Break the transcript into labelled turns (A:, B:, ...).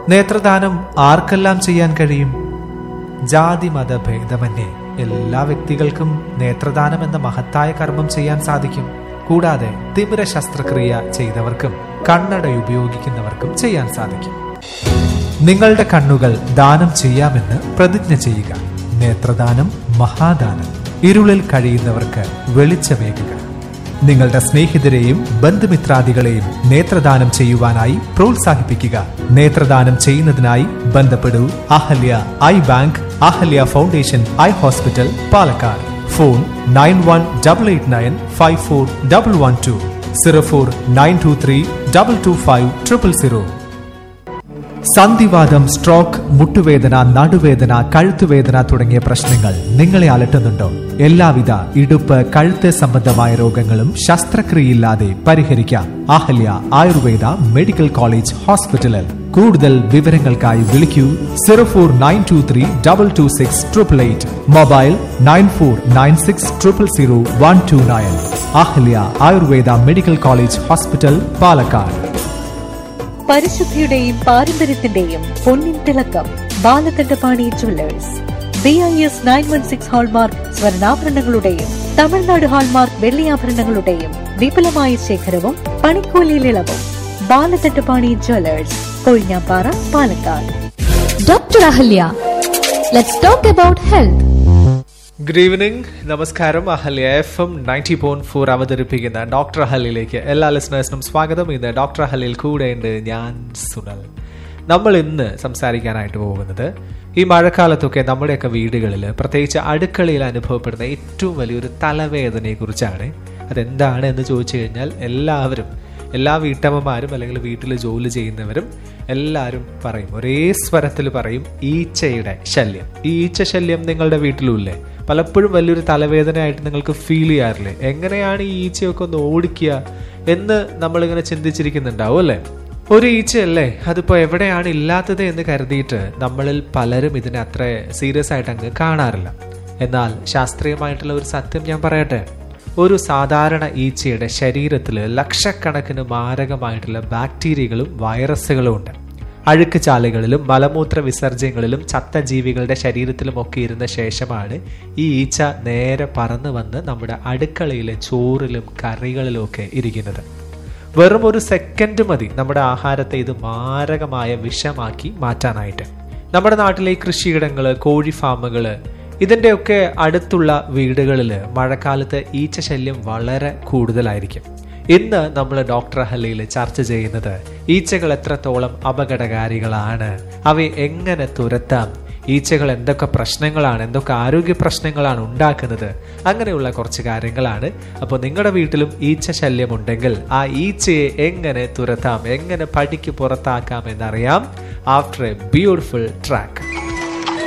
A: നേത്രദാനം ആർക്കെല്ലാം ചെയ്യാൻ കഴിയും ജാതി മത ഭേദമന്യേ എല്ലാ വ്യക്തികൾക്കും നേത്രദാനം എന്ന മഹത്തായ കർമ്മം ചെയ്യാൻ സാധിക്കും കൂടാതെ തിമിര ശസ്ത്രക്രിയ ചെയ്തവർക്കും കണ്ണട ഉപയോഗിക്കുന്നവർക്കും ചെയ്യാൻ സാധിക്കും നിങ്ങളുടെ കണ്ണുകൾ ദാനം ചെയ്യാമെന്ന് പ്രതിജ്ഞ ചെയ്യുക നേത്രദാനം മഹാദാനം ഇരുളിൽ കഴിയുന്നവർക്ക് വെളിച്ചമേകുക നിങ്ങളുടെ സ്നേഹിതരെയും ബന്ധുമിത്രാദികളെയും നേത്രദാനം ചെയ്യുവാനായി പ്രോത്സാഹിപ്പിക്കുക നേത്രദാനം ചെയ്യുന്നതിനായി ബന്ധപ്പെടൂ Ahalya eye bank Ahalya foundation eye hospital Palakkad phone nine one double eight nine five four double one two zero four nine two three double two five triple zero സന്ധിവാദം സ്ട്രോക്ക് മുട്ടുവേദന നടുവേദന കഴുത്തുവേദന തുടങ്ങിയ പ്രശ്നങ്ങൾ നിങ്ങളെ അലട്ടുന്നുണ്ടോ എല്ലാവിധ ഇടുപ്പ് കഴുത്ത് സംബന്ധമായ രോഗങ്ങളും ശസ്ത്രക്രിയയില്ലാതെ പരിഹരിക്കാം അഹല്യ ആയുർവേദ മെഡിക്കൽ കോളേജ് ഹോസ്പിറ്റലിൽ കൂടുതൽ വിവരങ്ങൾക്കായി വിളിക്കൂ zero four nine two three double two six triple eight mobile nine four nine six triple zero one two nine Ahalya Ayurveda medical college hospital Palakkad
B: പരിശുദ്ധിയുടെയും പാരമ്പര്യത്തിന്റെയും പൊന്നിൻ തിളക്കം Balakandapani jewellers B I S nine one six hallmark സ്വർണ്ണാഭരണങ്ങളുടെയും Tamil Nadu hallmark വെള്ളിയാഭരണങ്ങളുടെയും വിപുലമായ ശേഖരവും പണിക്കൂലിയിൽ ഇളവും Balakandapani jewellers Kozhinjampara Palakkad
C: Dr. Ahalya. Let's talk about health.
A: Good evening നമസ്കാരം Ahalya FM ninety point four four അവതരിപ്പിക്കുന്ന ഡോക്ടർ അഹല്യയിലേക്ക് എല്ലാ ലിസണേഴ്സിനും സ്വാഗതം ഇന്ന് ഡോക്ടർ അഹല്യയിൽ കൂടെയുണ്ട് ഞാൻ സുനൽ നമ്മൾ ഇന്ന് സംസാരിക്കാനായിട്ട് പോകുന്നത് ഈ മഴക്കാലത്തൊക്കെ നമ്മുടെയൊക്കെ വീടുകളിൽ പ്രത്യേകിച്ച് അടുക്കളയിൽ അനുഭവപ്പെടുന്ന ഏറ്റവും വലിയൊരു തലവേദനയെ കുറിച്ചാണ് അതെന്താണ് എന്ന് ചോദിച്ചു കഴിഞ്ഞാൽ എല്ലാവരും എല്ലാ വീട്ടമ്മമാരും അല്ലെങ്കിൽ വീട്ടിൽ ജോലി ചെയ്യുന്നവരും എല്ലാവരും പറയും ഒരേ സ്വരത്തിൽ പറയും ഈച്ചയുടെ ശല്യം ഈ ഈച്ച ശല്യം നിങ്ങളുടെ വീട്ടിലുമില്ലേ പലപ്പോഴും വലിയൊരു തലവേദനയായിട്ട് നിങ്ങൾക്ക് ഫീൽ ചെയ്യാറില്ലേ എങ്ങനെയാണ് ഈ ഈച്ചയൊക്കെ ഒന്ന് ഓടിക്കുക എന്ന് നമ്മളിങ്ങനെ ചിന്തിച്ചിരിക്കുന്നുണ്ടാവും അല്ലേ ഒരു ഈച്ചയല്ലേ അതിപ്പോ എവിടെയാണ് ഇല്ലാത്തത് എന്ന് കരുതിയിട്ട് നമ്മളിൽ പലരും ഇതിനെ അത്ര സീരിയസ് ആയിട്ട് അങ്ങ് കാണാറില്ല എന്നാൽ ശാസ്ത്രീയമായിട്ടുള്ള ഒരു സത്യം ഞാൻ പറയട്ടെ ഒരു സാധാരണ ഈച്ചയുടെ ശരീരത്തിൽ ലക്ഷക്കണക്കിന് മാരകമായിട്ടുള്ള ബാക്ടീരിയകളും വൈറസുകളും ഉണ്ട് അഴുക്ക് ചാലുകളിലും മലമൂത്ര വിസർജ്യങ്ങളിലും ചത്ത ജീവികളുടെ ശരീരത്തിലും ഒക്കെ ഇരുന്ന ശേഷമാണ് ഈ ഈച്ച നേരെ പറന്നു വന്ന് നമ്മുടെ അടുക്കളയിലെ ചോറിലും കറികളിലും ഒക്കെ ഇരിക്കുന്നത് വെറും ഒരു സെക്കൻഡ് മതി നമ്മുടെ ആഹാരത്തെ ഇത് മാരകമായ വിഷമാക്കി മാറ്റാനായിട്ട് നമ്മുടെ നാട്ടിലെ ഈ കൃഷിയിടങ്ങള് കോഴി ഫാമുകള് ഇതിൻ്റെയൊക്കെ അടുത്തുള്ള വീടുകളിൽ മഴക്കാലത്ത് ഈച്ച ശല്യം വളരെ കൂടുതലായിരിക്കും ഇന്ന് നമ്മൾ ഡോക്ടർ ഹല്ലയിൽ ചർച്ച ചെയ്യുന്നത് ഈച്ചകൾ എത്രത്തോളം അപകടകാരികളാണ് അവയെ എങ്ങനെ തുരത്താം ഈച്ചകൾ എന്തൊക്കെ പ്രശ്നങ്ങളാണ് എന്തൊക്കെ ആരോഗ്യ പ്രശ്നങ്ങളാണ് ഉണ്ടാക്കുന്നത് അങ്ങനെയുള്ള കുറച്ച് കാര്യങ്ങളാണ് അപ്പോൾ നിങ്ങളുടെ വീട്ടിലും ഈച്ച ശല്യം ഉണ്ടെങ്കിൽ ആ ഈച്ചയെ എങ്ങനെ തുരത്താം എങ്ങനെ പടിക്ക് പുറത്താക്കാം എന്നറിയാം ആഫ്റ്റർ എ ബ്യൂട്ടിഫുൾ ട്രാക്ക്